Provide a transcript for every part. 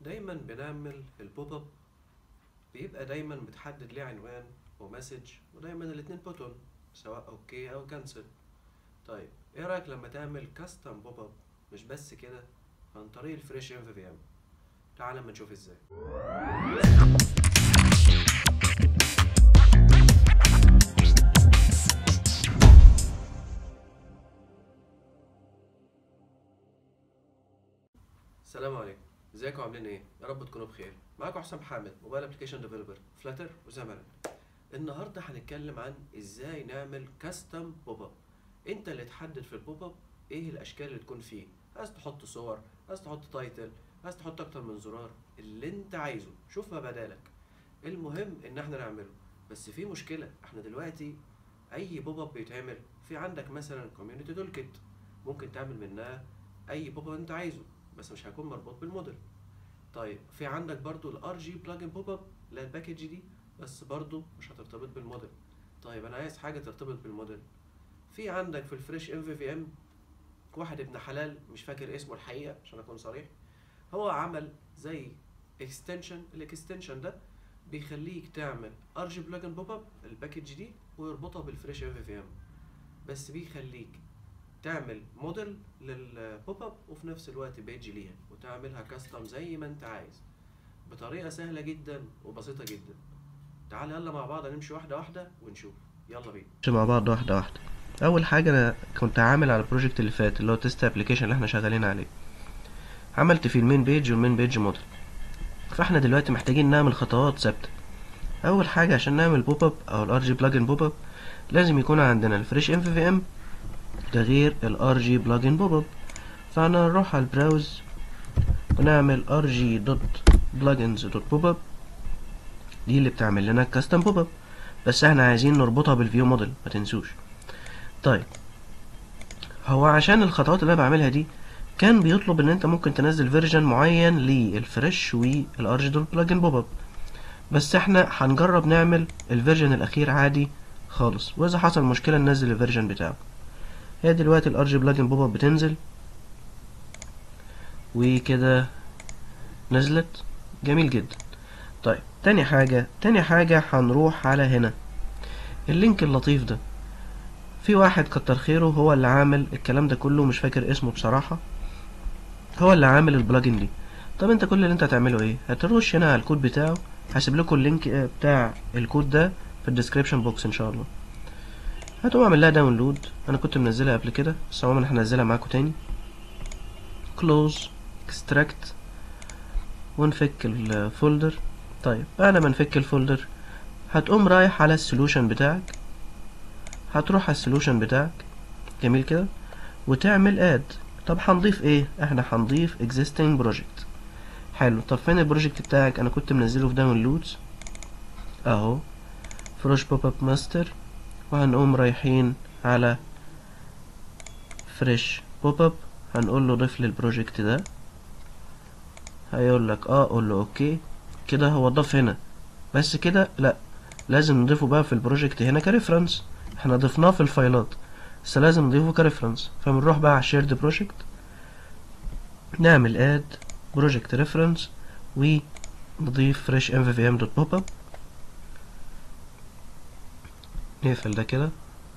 دايما بنعمل البوب اب بيبقى دايما متحدد ليه عنوان ومسج ودايما الاتنين بوتون سواء اوكي او كانسل طيب ايه رايك لما تعمل كاستم بوب اب مش بس كده عن طريق الفريش ام في ام تعال اما نشوف ازاي السلام عليكم ازيكم عاملين ايه يا رب تكونوا بخير معاكم حسام حامد موبايل ابلكيشن ديفلوبر فلاتر وزمن النهارده هنتكلم عن ازاي نعمل كاستم بوب اب انت اللي تحدد في البوب اب ايه الاشكال اللي تكون فيه عايز تحط صور عايز تحط تايتل عايز تحط اكتر من زرار اللي انت عايزه شوف ما بدالك المهم ان احنا نعمله بس في مشكله احنا دلوقتي اي بوب اب بيتعمل في عندك مثلا كوميونتي تول كيت ممكن تعمل منها اي بوب اب انت عايزه بس مش هيكون مربوط بالموديل طيب في عندك برضو الار جي بلجن بوب اب اللي هي الباكج دي بس برضو مش هترتبط بالموديل طيب انا عايز حاجه ترتبط بالموديل في عندك في الفريش ام في في ام واحد ابن حلال مش فاكر اسمه الحقيقه عشان اكون صريح هو عمل زي اكستنشن الاكستنشن ده بيخليك تعمل ار جي بلجن بوب اب الباكج دي ويربطها بالفريش ام في في ام بس بيخليك تعمل موديل للبوب اب وفي نفس الوقت بيج ليها وتعملها كاستم زي ما انت عايز بطريقه سهله جدا وبسيطه جدا تعال يلا مع بعض نمشي واحده واحده ونشوف يلا بينا نمشي مع بعض واحدة واحدة أول حاجة أنا كنت عامل على البروجكت اللي فات اللي هو تيست ابلكيشن اللي احنا شغالين عليه عملت فيه المين بيج والمين بيج موديل فاحنا دلوقتي محتاجين نعمل خطوات ثابتة أول حاجة عشان نعمل بوب اب أو الار جي بلجن بوب اب لازم يكون عندنا الفريش ام في في ام ده غير الار جي بلجن بوب اب فانا نروح على البراوز ونعمل ار جي دوت بلجنز دوت بوب اب دي اللي بتعمل لنا الكاستم بوب اب بس احنا عايزين نربطها بالفيو موديل ما تنسوش طيب هو عشان الخطوات اللي انا بعملها دي كان بيطلب ان انت ممكن تنزل فيرجن معين للفريش والار جي دوت بلجن بوب اب بس احنا هنجرب نعمل الفيرجن الاخير عادي خالص واذا حصل مشكله ننزل الفيرجن بتاعه هي دلوقتي الار جي بلجن بوب اب بتنزل وكده نزلت جميل جدا طيب تاني حاجة تاني حاجة هنروح على هنا اللينك اللطيف ده في واحد كتر خيره هو اللي عامل الكلام ده كله مش فاكر اسمه بصراحة هو اللي عامل البلجن دي طب انت كل اللي انت هتعمله ايه هتخش هنا على الكود بتاعه هسيب لكم اللينك بتاع الكود ده في الديسكريبشن بوكس ان شاء الله هتقوم اعمل لها داونلود انا كنت منزلها قبل كده بس عموما هنزلها معاكم تاني كلوز اكستراكت ونفك الفولدر طيب بعد ما نفك الفولدر هتقوم رايح على السولوشن بتاعك هتروح على السولوشن بتاعك جميل كده وتعمل اد طب هنضيف ايه احنا هنضيف existing project حلو طب فين البروجكت بتاعك انا كنت منزله في داونلودز اهو فروش بوب اب ماستر وهنقوم رايحين على فريش بوب اب هنقول له ضيف لي البروجكت ده هيقول لك اه قول له اوكي كده هو ضاف هنا بس كده لا لازم نضيفه بقى في البروجكت هنا كريفرنس احنا ضفناه في الفايلات بس لازم نضيفه كريفرنس فبنروح بقى على الشيرد بروجكت نعمل اد بروجكت ريفرنس ونضيف فريش ام في في ام دوت بوب اب نقفل ده كده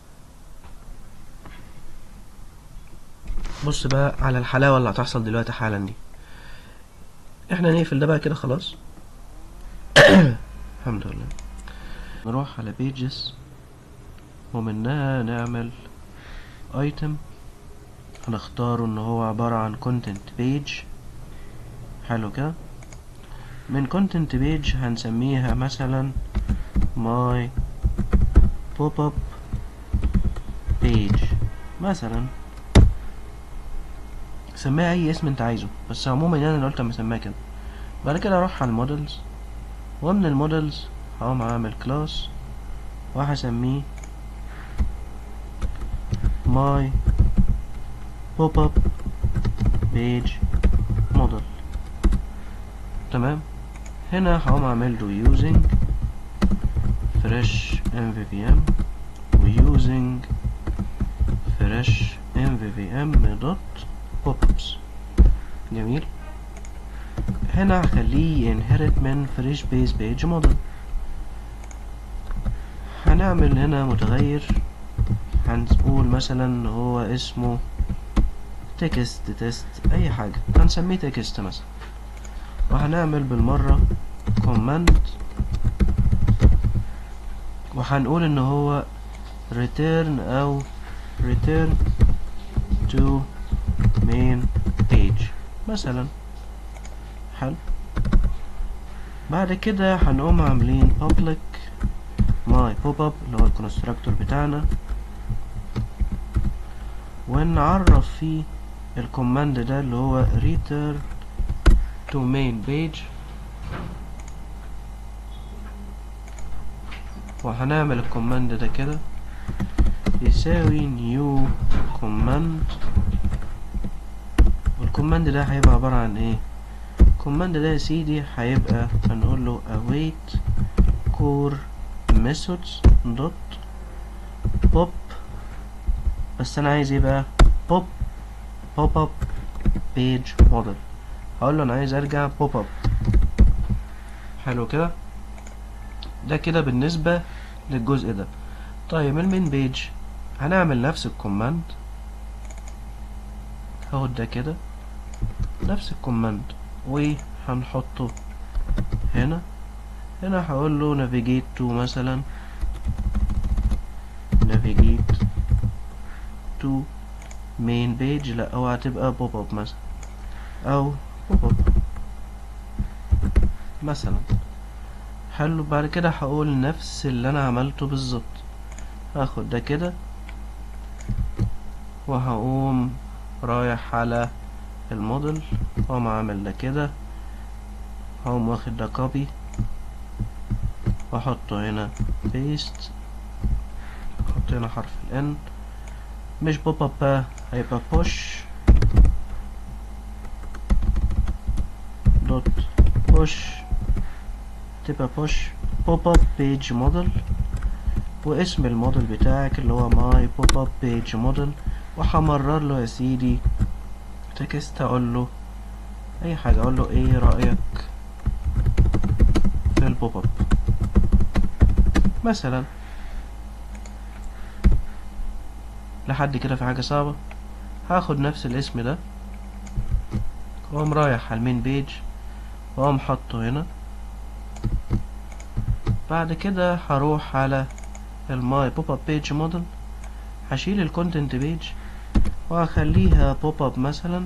بص بقى على الحلاوه اللي هتحصل دلوقتي حالا دي احنا نقفل ده بقى كده خلاص الحمد لله نروح على بيجز ومنها نعمل ايتم هنختاره ان هو عبارة عن content page حلو كده من content page هنسميها مثلا my pop up page مثلا سميها اي اسم انت عايزه بس عموما يعني انا قلت اما اسميها كده بعد كده اروح على المودلز ومن المودلز هقوم عامل كلاس وهسميه my pop up page model تمام هنا هقوم اعمل له using fresh mvvm و using fresh mvvm dot pop ups جميل هنا هخليه inherit من fresh base page model هنعمل هنا متغير هنقول مثلا إن هو اسمه text test اي حاجة هنسميه text مثلا وهنعمل بالمرة command وهنقول ان هو return او return to main page مثلا حلو بعد كده هنقوم عاملين public my pop-up اللي هو الكونستراكتور بتاعنا ونعرف فيه الكوماند ده اللي هو return to main page وهنعمل الكوماند ده كده يساوي new command والكوماند ده هيبقى عبارة عن ايه الكوماند ده يا سيدي هيبقى هنقول له await core methods dot pop بس انا عايز ايه بقى pop pop up page model هقول له انا عايز ارجع pop up حلو كده ده كده بالنسبة للجزء ده طيب المين بيج هنعمل نفس الكوماند هاخد ده كده نفس الكوماند وهنحطه هنا هنا هقول له navigate to مثلا navigate to main page لا هو هتبقى pop up مثلا او pop up مثلا حلو بعد كده هقول نفس اللي انا عملته بالظبط هاخد ده كده وهقوم رايح على الموديل واقوم عامل ده كده هقوم واخد ده كوبي واحطه هنا بيست احط هنا حرف ال N مش بوب اب بقى هيبقى push دوت push تبقى push pop up page model واسم الموديل بتاعك اللي هو my pop up page model وهمرر له يا سيدي تكست اقول له اي حاجة اقول له ايه رأيك في البوب اب مثلا لحد كده في حاجة صعبة هاخد نفس الاسم ده واقوم رايح على المين بيج واقوم حاطه هنا بعد كده هروح على الماي بوب اب بيج موديل هشيل الكونتنت بيج وهخليها بوب اب مثلا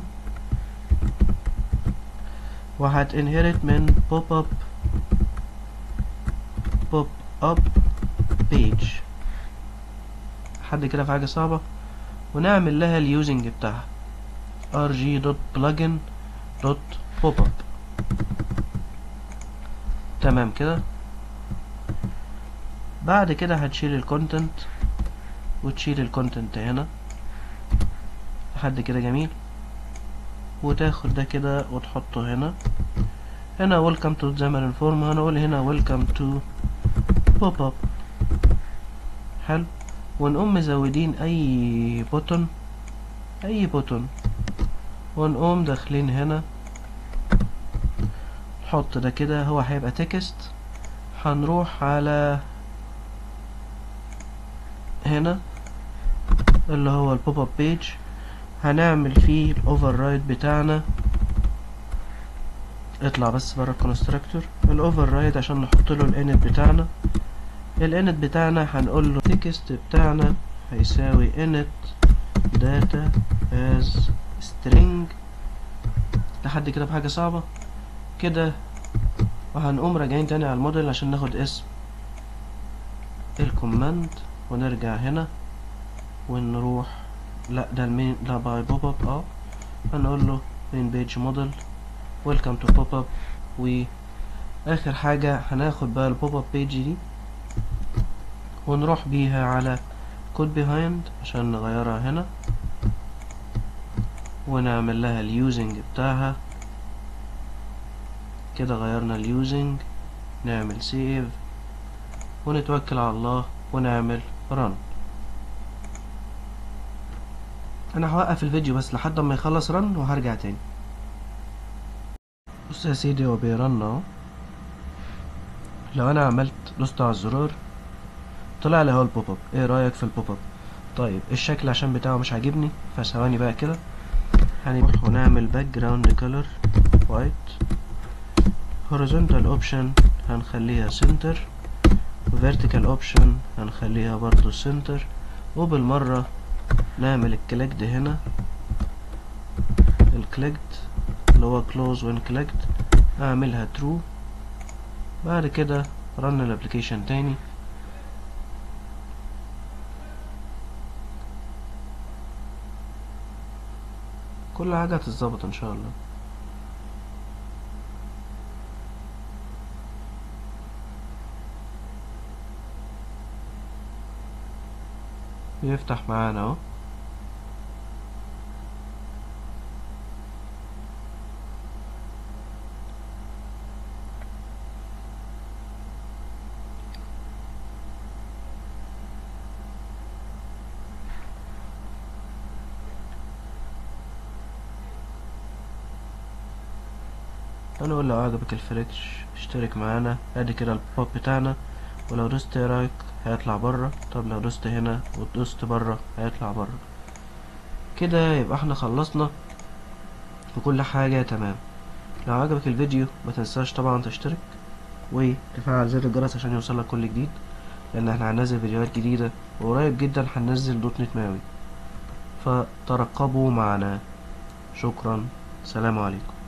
وهت انهرت من بوب اب بوب اب بيج لحد كده في حاجة صعبة ونعمل لها اليوزنج بتاعها rg.plugin.popup تمام كده بعد كده هتشيل الكونتنت وتشيل الكونتنت هنا لحد كده جميل وتاخد ده كده وتحطه هنا هنا welcome to Xamarin Form هنقول هنا welcome to pop up حلو ونقوم مزودين اي بوتون اي بوتون ونقوم داخلين هنا نحط ده كده هو هيبقى تكست هنروح على هنا اللي هو البوب اب بيج هنعمل فيه الاوفر رايد بتاعنا اطلع بس بره الكونستراكتور الاوفر رايد عشان نحط له الانت بتاعنا الانت بتاعنا هنقول له تكست بتاعنا هيساوي init data as string لحد كده بحاجة صعبة كده وهنقوم راجعين تاني على الموديل عشان ناخد اسم الكوماند ونرجع هنا ونروح لا ده المين لا باي بوب اب اه هنقول له مين بيج موديل ويلكم تو بوب اب واخر حاجة هناخد بقى البوب اب بيج دي ونروح بيها على كود بيهايند عشان نغيرها هنا ونعمل لها اليوزنج بتاعها كده غيرنا اليوزنج نعمل سيف ونتوكل على الله ونعمل رن انا هوقف الفيديو بس لحد ما يخلص رن وهرجع تاني بص بص يا سيدي هو بيرن اهو لو انا عملت دوست على الزرار طلع لي اهو البوب اب ايه رايك في البوب اب طيب الشكل عشان بتاعه مش عاجبني فثواني بقى كده هنروح ونعمل باك جراوند كولر وايت horizontal option هنخليها center vertical option هنخليها برضو center وبالمرة نعمل الكليكد هنا الكليكد اللي هو close when clicked اعملها true بعد كده run الابليكيشن تاني كل حاجة هتتظبط ان شاء الله بيفتح معانا اهو هنقول لو عجبك الفريكش اشترك معانا ادي كده البوب بتاعنا ولو دوست ايه رايك هيطلع بره طب لو دوست هنا ودوست بره هيطلع بره كده يبقى احنا خلصنا وكل حاجة تمام لو عجبك الفيديو ما تنساش طبعا تشترك وتفعل زر الجرس عشان يوصلك كل جديد لان احنا هننزل فيديوهات جديدة وقريب جدا هننزل دوت نت ماوي فترقبوا معنا شكرا سلام عليكم